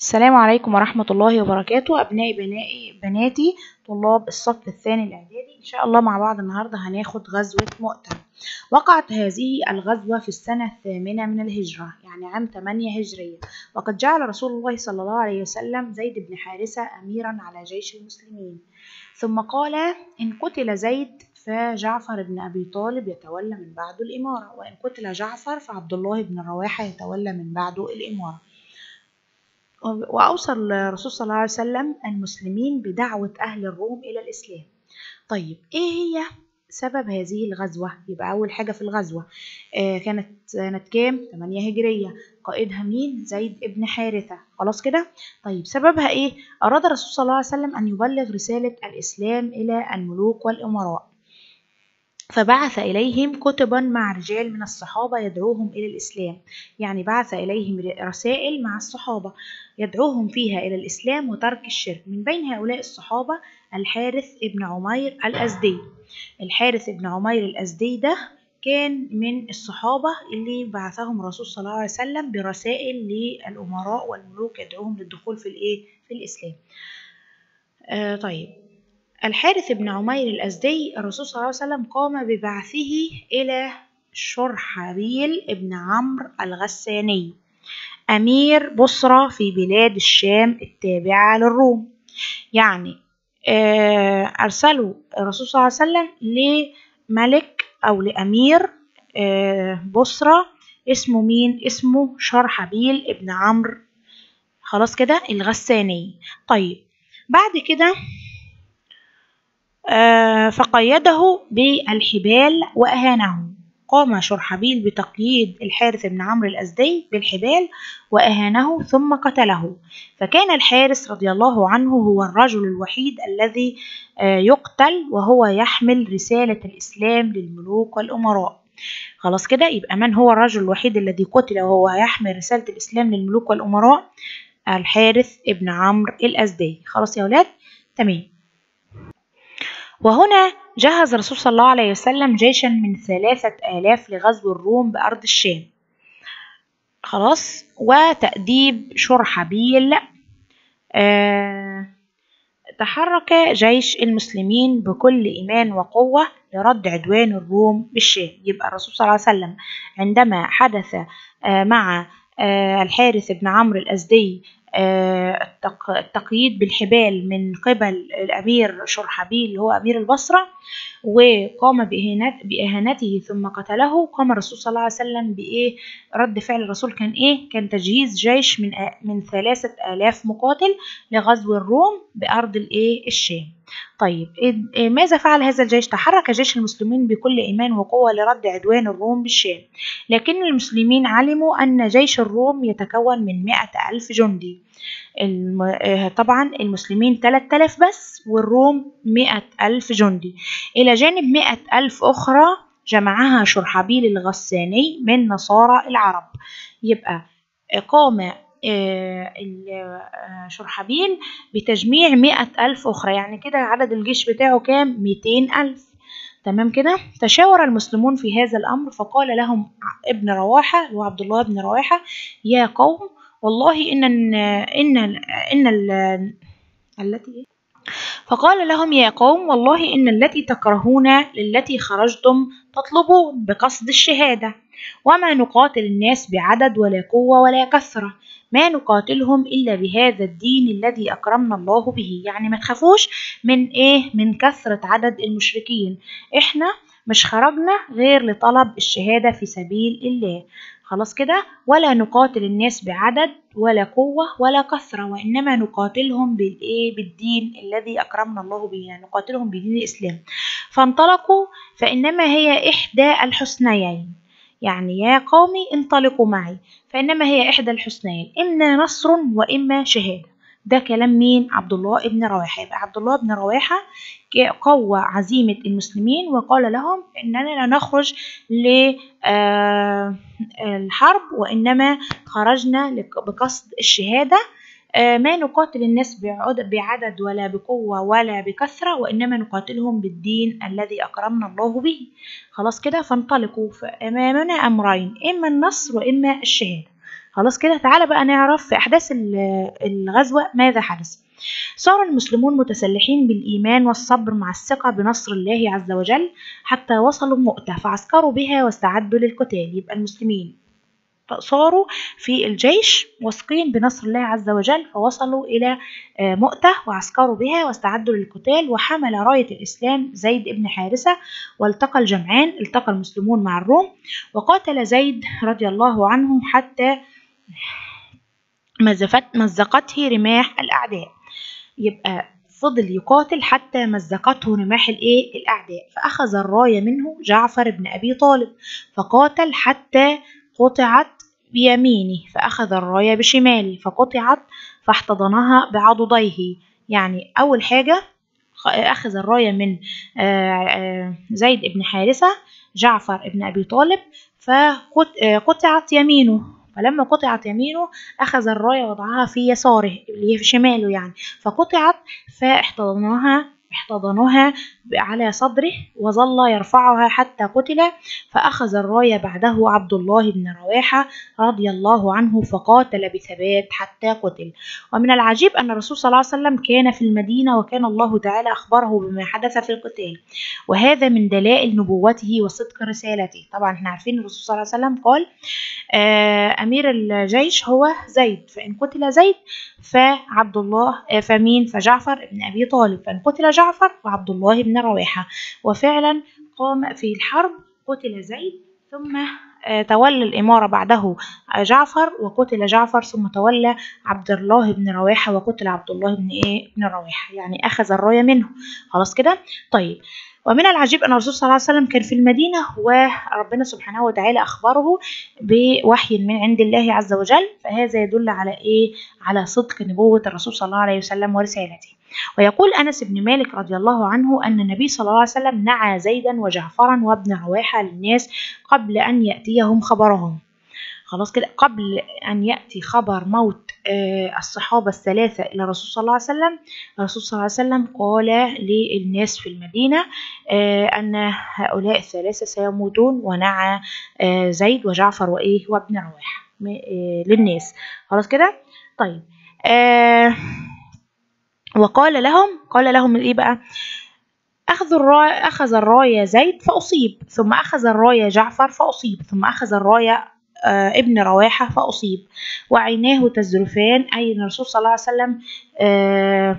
السلام عليكم ورحمة الله وبركاته أبنائي بنائي بناتي طلاب الصف الثاني الإعدادي إن شاء الله مع بعض النهاردة هناخد غزوة مؤتة وقعت هذه الغزوة في السنة الثامنة من الهجرة يعني عام 8 هجرية وقد جعل رسول الله صلى الله عليه وسلم زيد بن حارثة أميرا على جيش المسلمين ثم قال إن قتل زيد فجعفر بن أبي طالب يتولى من بعده الإمارة وإن قتل جعفر فعبد الله بن رواحة يتولى من بعده الإمارة وأوصى الرسول صلى الله عليه وسلم المسلمين بدعوة أهل الروم إلى الإسلام طيب إيه هي سبب هذه الغزوة يبقى أول حاجة في الغزوة آه كانت سنة كام 8 هجرية قائدها مين زيد ابن حارثة خلاص كده طيب سببها إيه أراد الرسول صلى الله عليه وسلم أن يبلغ رسالة الإسلام إلى الملوك والأمراء فبعث إليهم كتبا مع رجال من الصحابة يدعوهم إلى الإسلام يعني بعث إليهم رسائل مع الصحابة يدعوهم فيها إلى الإسلام وترك الشرك من بين هؤلاء الصحابة الحارث ابن عمير الأزدي الحارث ابن عمير الأزدي ده كان من الصحابة اللي بعثهم الرسول صلى الله عليه وسلم برسائل للأمراء والملوك يدعوهم للدخول في الإيه في الإسلام آه طيب الحارث بن عمير الأزدي الرسول صلى الله عليه وسلم قام ببعثه إلى شرحبيل ابن عمرو الغساني أمير بصرة في بلاد الشام التابعة للروم يعني أرسلوا الرسول صلى الله عليه وسلم لملك أو لأمير بصرة اسمه مين؟ اسمه شرحبيل ابن عمرو خلاص كده الغساني طيب بعد كده فقيده بالحبال وأهانه قام شرحبيل بتقييد الحارث بن عمرو الأزدي بالحبال وأهانه ثم قتله فكان الحارث رضي الله عنه هو الرجل الوحيد الذي يقتل وهو يحمل رسالة الإسلام للملوك والأمراء خلاص كده يبقى من هو الرجل الوحيد الذي قتل وهو يحمل رسالة الإسلام للملوك والأمراء الحارث ابن عمرو الأزدي خلاص يا ولاد تمام وهنا جهز الرسول صلى الله عليه وسلم جيشا من ثلاثة آلاف لغزو الروم بأرض الشام خلاص وتأديب شرحبيل آه تحرك جيش المسلمين بكل إيمان وقوة لرد عدوان الروم بالشام يبقى الرسول صلى الله عليه وسلم عندما حدث آه مع آه الحارث بن عمرو الأزدي التقييد بالحبال من قبل الأمير شرحبيل اللي هو أمير البصرة وقام بإهانت بإهانته ثم قتله قام الرسول صلى الله عليه وسلم بإيه رد فعل الرسول كان إيه كان تجهيز جيش من من ثلاثة آلاف مقاتل لغزو الروم بأرض الإيه الشام طيب ماذا فعل هذا الجيش تحرك جيش المسلمين بكل إيمان وقوة لرد عدوان الروم بالشام لكن المسلمين علموا أن جيش الروم يتكون من مئة ألف جندي الم... طبعا المسلمين 3000 بس والروم 100 ألف جندي إلى جانب 100 ألف أخرى جمعها شرحبيل الغساني من نصارى العرب يبقى قام شرحبيل بتجميع مئة ألف أخرى يعني كده عدد الجيش بتاعه كام ميتين ألف تمام كده تشاور المسلمون في هذا الأمر فقال لهم ابن رواحة هو عبد الله بن رواحة يا قوم والله إن إن إن, إن التي فقال لهم يا قوم والله إن التي تكرهون للتي خرجتم تطلبون بقصد الشهادة وما نقاتل الناس بعدد ولا قوة ولا كثرة ما نقاتلهم إلا بهذا الدين الذي أكرمنا الله به يعني ما تخافوش من إيه من كثرة عدد المشركين إحنا مش خرجنا غير لطلب الشهادة في سبيل الله خلاص كده ولا نقاتل الناس بعدد ولا قوة ولا كثرة وإنما نقاتلهم بالإيه بالدين الذي أكرمنا الله به يعني نقاتلهم بدين الإسلام فانطلقوا فإنما هي إحدى الحسنيين يعني يا قومي انطلقوا معي فإنما هي إحدى الحسنيين إما نصر وإما شهادة ده كلام مين عبد الله بن رواحة يبقى عبد الله بن رواحة قوى عزيمة المسلمين وقال لهم إننا لا نخرج للحرب وإنما خرجنا بقصد الشهادة ما نقاتل الناس بعدد ولا بقوة ولا بكثرة وإنما نقاتلهم بالدين الذي أكرمنا الله به خلاص كده فانطلقوا فأمامنا أمرين إما النصر وإما الشهادة خلاص كده تعالى بقى نعرف في أحداث الغزوة ماذا حدث صار المسلمون متسلحين بالإيمان والصبر مع الثقة بنصر الله عز وجل حتى وصلوا مؤتة فعسكروا بها واستعدوا للقتال يبقى المسلمين صاروا في الجيش واثقين بنصر الله عز وجل فوصلوا إلى آه، مؤتة وعسكروا بها واستعدوا للقتال وحمل راية الإسلام زيد بن حارثة والتقى الجمعان التقى المسلمون مع الروم وقاتل زيد رضي الله عنه حتى مزقته رماح الأعداء يبقى فضل يقاتل حتى مزقته رماح الايه الاعداء فاخذ الرايه منه جعفر بن ابي طالب فقاتل حتى قطعت بيمينه فأخذ الراية بشماله فقطعت فاحتضنها بعضديه يعني أول حاجة أخذ الراية من آه، آه، زيد بن حارثة جعفر بن أبي طالب فقطعت يمينه فلما قطعت يمينه أخذ الراية وضعها في يساره اللي هي في شماله يعني فقطعت فاحتضنها احتضنها على صدره وظل يرفعها حتى قتل فأخذ الراية بعده عبد الله بن رواحة رضي الله عنه فقاتل بثبات حتى قتل ومن العجيب أن الرسول صلى الله عليه وسلم كان في المدينة وكان الله تعالى أخبره بما حدث في القتال وهذا من دلائل نبوته وصدق رسالته طبعا احنا عارفين الرسول صلى الله عليه وسلم قال آه، أمير الجيش هو زيد فإن قتل زيد فعبد الله آه، فمين فجعفر بن أبي طالب فإن قتل جعفر وعبد الله بن رواحة وفعلا قام في الحرب قتل زيد ثم آه، تولى الإمارة بعده جعفر وقتل جعفر ثم تولى عبد الله بن رواحة وقتل عبد الله بن إيه بن رواحة يعني أخذ الراية منه خلاص كده طيب ومن العجيب أن الرسول صلى الله عليه وسلم كان في المدينة وربنا سبحانه وتعالى أخبره بوحي من عند الله عز وجل فهذا يدل على إيه؟ على صدق نبوة الرسول صلى الله عليه وسلم ورسالته ويقول أنس بن مالك رضي الله عنه أن النبي صلى الله عليه وسلم نعى زيدا وجعفرا وابن رواحة للناس قبل أن يأتيهم خبرهم خلاص كده قبل أن يأتي خبر موت آه، الصحابة الثلاثة إلى الرسول صلى الله عليه وسلم الرسول صلى الله عليه وسلم قال للناس في المدينة آه، أن هؤلاء الثلاثة سيموتون ونعى آه، زيد وجعفر وإيه وابن رواحة للناس خلاص كده طيب وقال لهم قال لهم ايه بقى أخذ الراية أخذ الراية زيد فأصيب ثم أخذ الراية جعفر فأصيب ثم أخذ الراية آه ابن رواحة فأصيب وعيناه تزرفان أي الرسول صلى الله عليه وسلم آه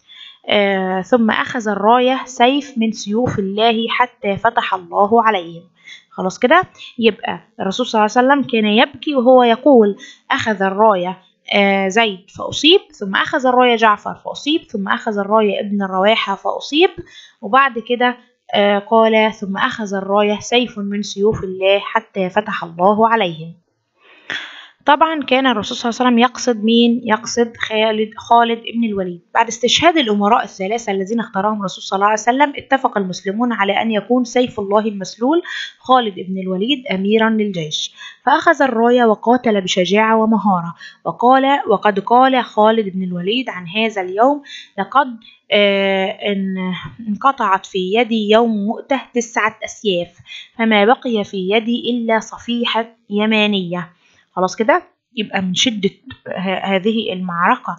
آه ثم أخذ الراية سيف من سيوف الله حتى فتح الله عليهم خلاص كده يبقى الرسول صلى الله عليه وسلم كان يبكي وهو يقول أخذ الراية آه زيد فأصيب ثم أخذ الراية جعفر فأصيب ثم أخذ الراية ابن الرواحة فأصيب وبعد كده آه قال ثم أخذ الراية سيف من سيوف الله حتى فتح الله عليهم طبعا كان الرسول صلى الله عليه وسلم يقصد مين؟ يقصد خالد خالد ابن الوليد بعد استشهاد الأمراء الثلاثة الذين اختارهم الرسول صلى الله عليه وسلم اتفق المسلمون على أن يكون سيف الله المسلول خالد ابن الوليد أميرا للجيش فأخذ الراية وقاتل بشجاعة ومهارة وقال وقد قال خالد بن الوليد عن هذا اليوم لقد آه إن انقطعت في يدي يوم مؤته تسعة أسياف فما بقي في يدي إلا صفيحة يمانية خلاص كده يبقى من شدة هذه المعركة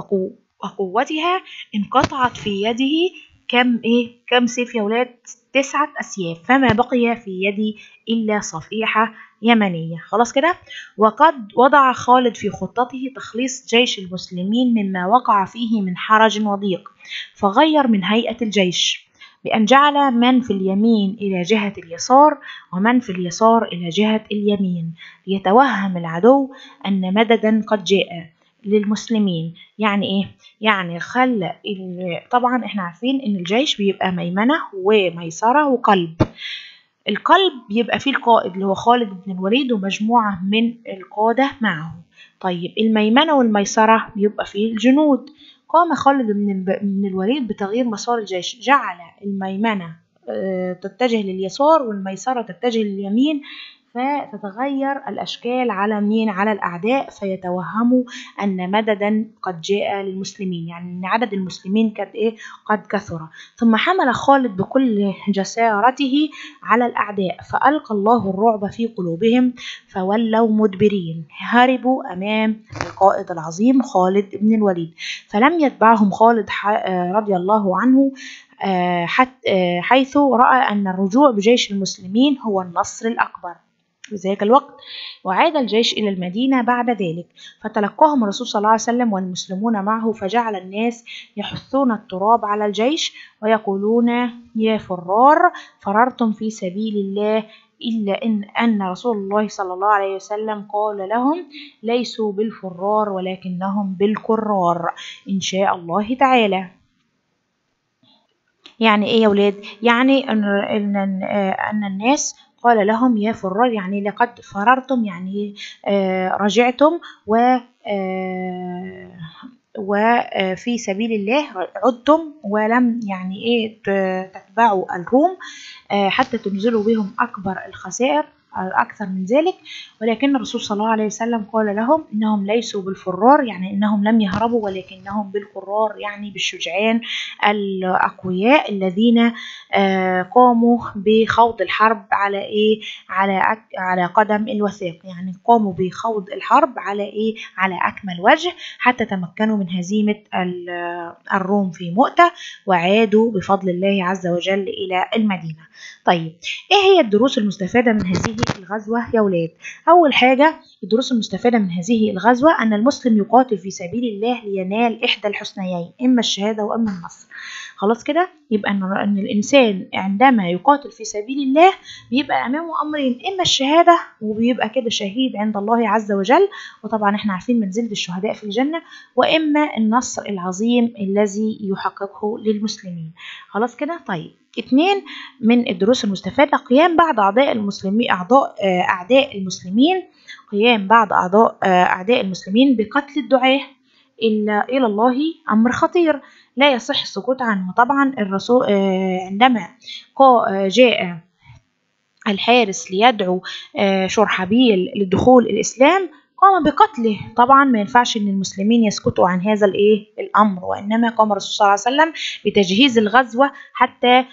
وقوتها انقطعت في يده كم ايه كم سيف يا ولاد تسعة أسياف فما بقي في يدي إلا صفيحة يمنية خلاص كده وقد وضع خالد في خطته تخليص جيش المسلمين مما وقع فيه من حرج وضيق فغير من هيئة الجيش بأن جعل من في اليمين إلى جهة اليسار ومن في اليسار إلى جهة اليمين ليتوهم العدو أن مددا قد جاء للمسلمين يعني ايه يعني خلى طبعا احنا عارفين ان الجيش بيبقى ميمنه وميسره وقلب القلب بيبقى فيه القائد اللي هو خالد بن الوليد ومجموعه من القاده معه طيب الميمنه والميسره بيبقى فيه الجنود قام خالد بن الوليد بتغيير مسار الجيش جعل الميمنة آه، تتجه لليسار والميسرة تتجه لليمين فتتغير الأشكال على مين على الأعداء فيتوهموا أن مددا قد جاء للمسلمين يعني أن عدد المسلمين قد إيه قد كثر ثم حمل خالد بكل جسارته على الأعداء فألقى الله الرعب في قلوبهم فولوا مدبرين هربوا أمام القائد العظيم خالد بن الوليد فلم يتبعهم خالد رضي الله عنه حيث رأى أن الرجوع بجيش المسلمين هو النصر الأكبر في ذلك الوقت وعاد الجيش إلى المدينة بعد ذلك فتلقاهم الرسول صلى الله عليه وسلم والمسلمون معه فجعل الناس يحثون التراب على الجيش ويقولون يا فرار فررتم في سبيل الله إلا إن أن رسول الله صلى الله عليه وسلم قال لهم ليسوا بالفرار ولكنهم بالكرار إن شاء الله تعالى يعني إيه يا ولاد؟ يعني أن أن الناس قال لهم يا فرار يعني لقد فررتم يعني رجعتم و وفي سبيل الله عدتم ولم يعني ايه تتبعوا الروم حتى تنزلوا بهم اكبر الخسائر أكثر من ذلك ولكن الرسول صلى الله عليه وسلم قال لهم إنهم ليسوا بالفرار يعني إنهم لم يهربوا ولكنهم بالقرار يعني بالشجعان الأقوياء الذين قاموا بخوض الحرب على إيه على على قدم الوثاق يعني قاموا بخوض الحرب على إيه على أكمل وجه حتى تمكنوا من هزيمة الروم في مؤتة وعادوا بفضل الله عز وجل إلى المدينة طيب إيه هي الدروس المستفادة من هذه الغزوة يا ولاد أول حاجة الدروس المستفادة من هذه الغزوة أن المسلم يقاتل في سبيل الله لينال إحدى الحسنيين إما الشهادة وإما النصر خلاص كده يبقى أن الإنسان عندما يقاتل في سبيل الله بيبقى أمامه أمرين إما الشهادة وبيبقى كده شهيد عند الله عز وجل وطبعا إحنا عارفين منزلة الشهداء في الجنة وإما النصر العظيم الذي يحققه للمسلمين خلاص كده طيب اثنين من الدروس المستفادة قيام بعض أعضاء المسلمين أعضاء أعداء المسلمين قيام بعض أعضاء أعداء المسلمين بقتل الدعاة إلا إلى الله أمر خطير لا يصح السكوت عنه طبعا الرسول عندما جاء الحارس ليدعو شرحبيل لدخول الإسلام قام بقتله طبعا ما ينفعش ان المسلمين يسكتوا عن هذا الايه الامر وانما قام الرسول صلى الله عليه وسلم بتجهيز الغزوه حتى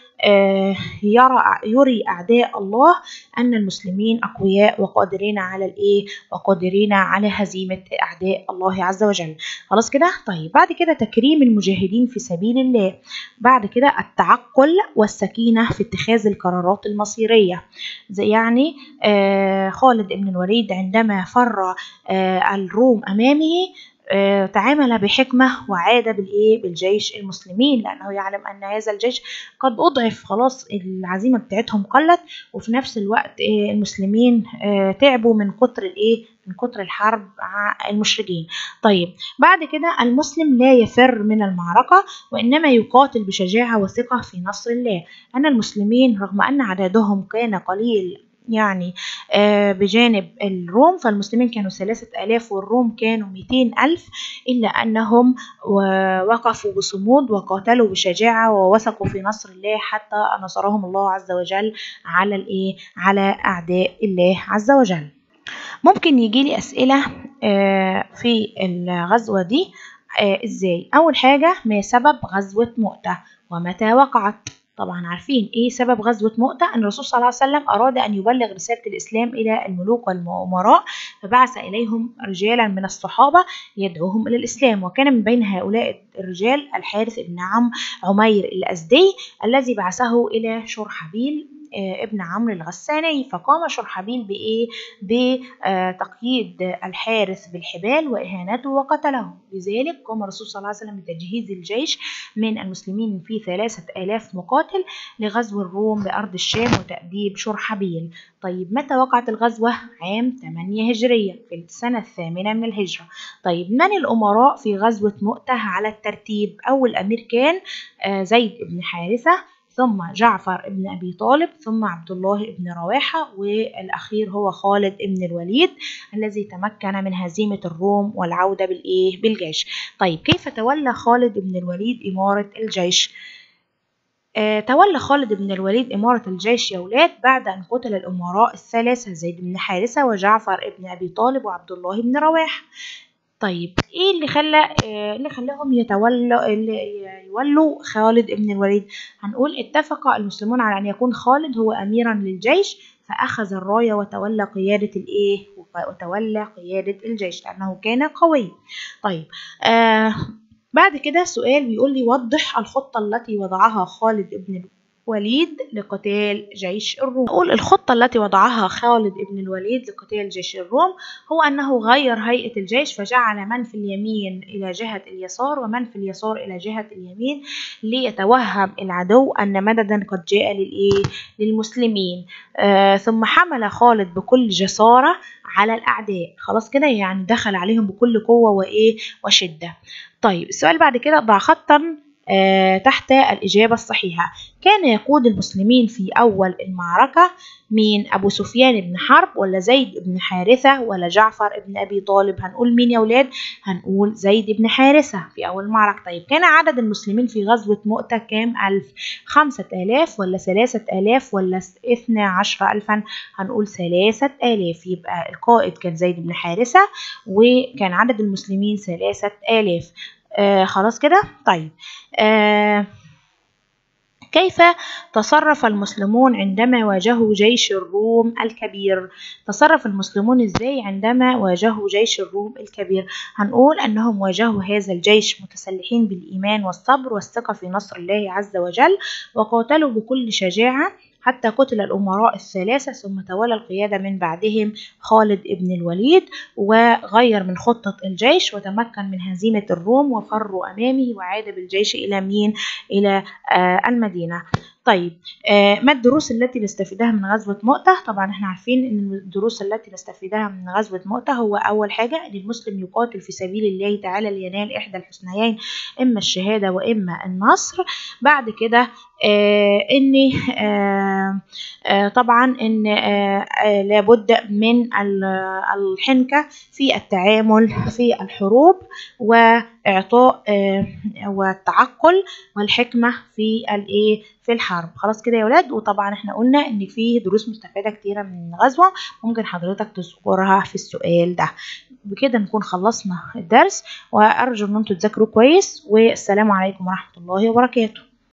يرى يري اعداء الله ان المسلمين اقوياء وقادرين على الايه وقادرين على هزيمه اعداء الله عز وجل خلاص كده طيب بعد كده تكريم المجاهدين في سبيل الله بعد كده التعقل والسكينه في اتخاذ القرارات المصيريه زي يعني آه خالد بن الوليد عندما فر آه الروم امامه تعامل بحكمة وعاد بالإيه بالجيش المسلمين لأنه يعلم أن هذا الجيش قد أضعف خلاص العزيمة بتاعتهم قلت وفي نفس الوقت المسلمين تعبوا من كتر الإيه من كتر الحرب المشركين طيب بعد كده المسلم لا يفر من المعركة وإنما يقاتل بشجاعة وثقة في نصر الله أن المسلمين رغم أن عددهم كان قليل يعني بجانب الروم فالمسلمين كانوا ثلاثة ألاف والروم كانوا ميتين ألف إلا أنهم وقفوا بصمود وقاتلوا بشجاعة ووثقوا في نصر الله حتى نصرهم الله عز وجل على الإيه على أعداء الله عز وجل ممكن يجي لي أسئلة في الغزوة دي إزاي أول حاجة ما سبب غزوة مؤتة ومتى وقعت طبعا عارفين ايه سبب غزوة مؤتة ان الرسول صلى الله عليه وسلم اراد ان يبلغ رسالة الاسلام الى الملوك والامراء فبعث اليهم رجالا من الصحابة يدعوهم الى الاسلام وكان من بين هؤلاء الرجال الحارث بن عم عمير الازدي الذي بعثه الى شرحبيل ابن عمرو الغساني فقام شرحبيل بإيه بتقييد الحارث بالحبال وإهانته وقتله لذلك قام الرسول صلى الله عليه وسلم بتجهيز الجيش من المسلمين في ثلاثة آلاف مقاتل لغزو الروم بأرض الشام وتأديب شرحبيل طيب متى وقعت الغزوة؟ عام 8 هجرية في السنة الثامنة من الهجرة طيب من الأمراء في غزوة مؤتة على الترتيب أول أمير كان زيد بن حارثة ثم جعفر بن أبي طالب ثم عبد الله بن رواحة والأخير هو خالد بن الوليد الذي تمكن من هزيمة الروم والعودة بالإيه بالجيش طيب كيف تولى خالد بن الوليد إمارة الجيش آه، تولى خالد بن الوليد إمارة الجيش يا ولاد بعد أن قتل الأمراء الثلاثة زيد بن حارثة وجعفر بن أبي طالب وعبد الله بن رواحة طيب ايه اللي خلى آه، اللي خلاهم يتولوا اللي يولوا خالد بن الوليد هنقول اتفق المسلمون على ان يكون خالد هو اميرا للجيش فاخذ الرايه وتولى قياده الايه وتولى قياده الجيش لانه كان قوي طيب آه بعد كده سؤال بيقول لي وضح الخطه التي وضعها خالد بن وليد لقتال جيش الروم نقول الخطة التي وضعها خالد بن الوليد لقتال جيش الروم هو أنه غير هيئة الجيش فجعل من في اليمين إلى جهة اليسار ومن في اليسار إلى جهة اليمين ليتوهم العدو أن مددا قد جاء للإيه؟ للمسلمين آه ثم حمل خالد بكل جسارة على الأعداء خلاص كده يعني دخل عليهم بكل قوة وإيه وشدة طيب السؤال بعد كده ضع خطا آه، تحت الإجابة الصحيحة كان يقود المسلمين في أول المعركة مين أبو سفيان بن حرب ولا زيد بن حارثة ولا جعفر بن أبي طالب هنقول مين يا ولاد هنقول زيد بن حارثة في أول المعركة طيب كان عدد المسلمين في غزوة مؤتة كام ألف خمسة آلاف ولا ثلاثة آلاف ولا اثنى عشر ألفا هنقول ثلاثة آلاف يبقى القائد كان زيد بن حارثة وكان عدد المسلمين ثلاثة آلاف آه خلاص كده طيب آه كيف تصرف المسلمون عندما واجهوا جيش الروم الكبير تصرف المسلمون ازاي عندما واجهوا جيش الروم الكبير هنقول انهم واجهوا هذا الجيش متسلحين بالايمان والصبر والثقه في نصر الله عز وجل وقاتلوا بكل شجاعه حتى قتل الأمراء الثلاثة ثم تولى القيادة من بعدهم خالد بن الوليد وغير من خطة الجيش وتمكن من هزيمة الروم وفروا أمامه وعاد بالجيش إلى مين؟ إلى آه المدينة طيب آه ما الدروس التي نستفيدها من غزوة مؤتة طبعا احنا عارفين ان الدروس التي نستفيدها من غزوة مؤتة هو اول حاجة ان المسلم يقاتل في سبيل الله تعالى لينال احدى الحسنيين اما الشهادة واما النصر بعد كده آه ان آه آه طبعا ان آه آه لابد من الحنكة في التعامل في الحروب واعطاء آه والتعقل والحكمة في الايه في الحرب خلاص كده يا ولاد وطبعا احنا قلنا ان في دروس مستفادة كتيرة من الغزوة ممكن حضرتك تذكرها في السؤال ده بكده نكون خلصنا الدرس وارجو ان انتوا تذاكروا كويس والسلام عليكم ورحمة الله وبركاته